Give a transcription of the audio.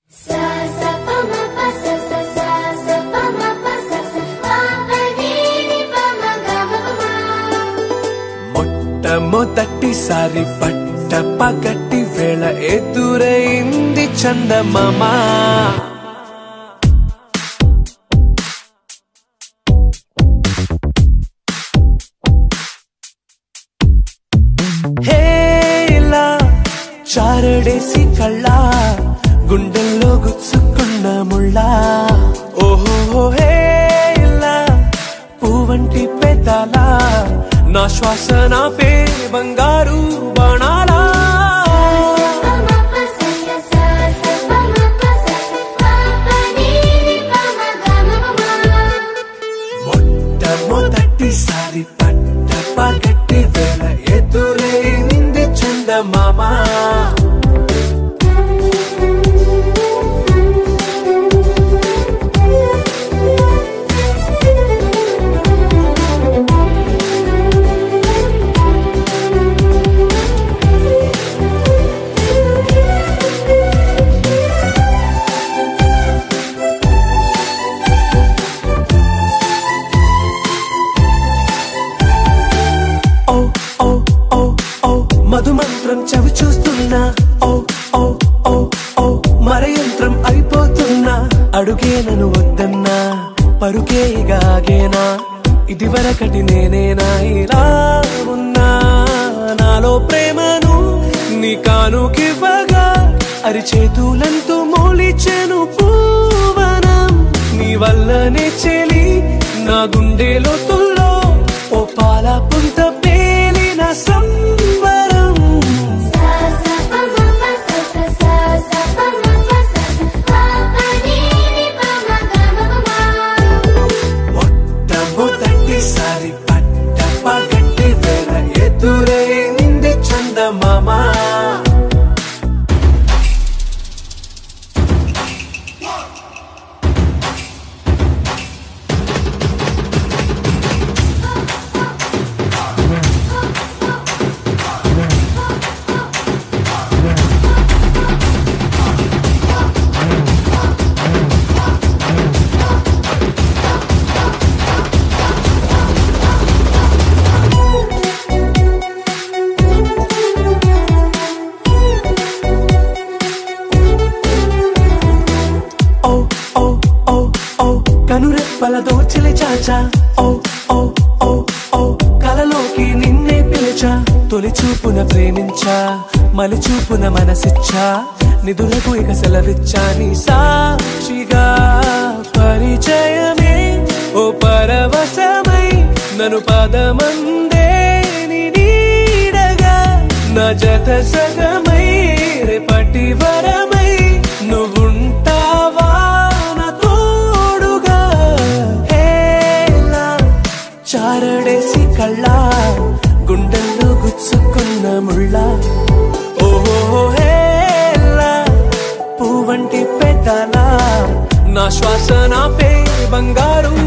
Sa sa pa ma pa sa sa sa sa pa ma pa sa sa pa pa ni ni pa ma ga ma pa ma. మొట్టమొదటిసారి పట్ట పగటి వేళ ఎదురైంది చందమామ హేలా చారడేసి కళ్ళ గుండెల్లో గుచ్చుకున్న ముళ్ళ ఓహో హేలా పువ్వంటి పెదాల నా శ్వాస నా పే బంగారు బాణాలా Pa ma pa sa sa sa sa pa ma pa sa sa pa pa ni ni pa ma ga ma pa ma. మొట్టమొదటిసారి పట్ట పగటి వేళ ఎదురైంది చందమామ ఓ ఓ ఓ ఓ మధుమంత్రం చవి చూస్తున్నా ఓ ఓ ఓ ఓ మరయంత్రం అయిపోతున్నా అడుగే నన్ను వద్దన్నా పరుకే గాగేనా ఇది వరకటి నేనేనా ఇలా ఉన్నా నాలో ప్రేమను నీ కానుకివ్వగా అరిచేతులంతో మోలిచెను పూవనం నీ వల్లనే చెలి నా గుండెలో తుల్లో ఓ పాల పుంత పేలిన సంబరం Sa sa pa ma pa sa sa sa sa pa ma pa sa sa pa pa ni ni pa ma ga ma pa ma. మొట్టమొదటిసారి పట్ట పగటి వేళ ఎదురైంది చందమామ ఓ ఓ ఓ ఓ కనురెప్పల దోచిలి చాచా ఓ ఓ ఓ ఓ కలలోకి నిన్నే పిలిచా తొలి చూపున ప్రేమించా మలి చూపున మనసిచ్చా నిధులకు ఇక సెలవిచ్చా నీ సాక్షిగా పరిచయమే ఓ పరవశమై నన్ను పదమందే నీ నీడగా నా జత సగమై రేపటి వరమై నువ్వుంటావా నా తోడుగా హేలా చారడేసి కళ్ళ గుండెల్లో గుచ్చుకున్న ముళ్ళ ఓహో హేలా పువ్వంటి పెద్దల నా శ్వాస నా పే బంగారు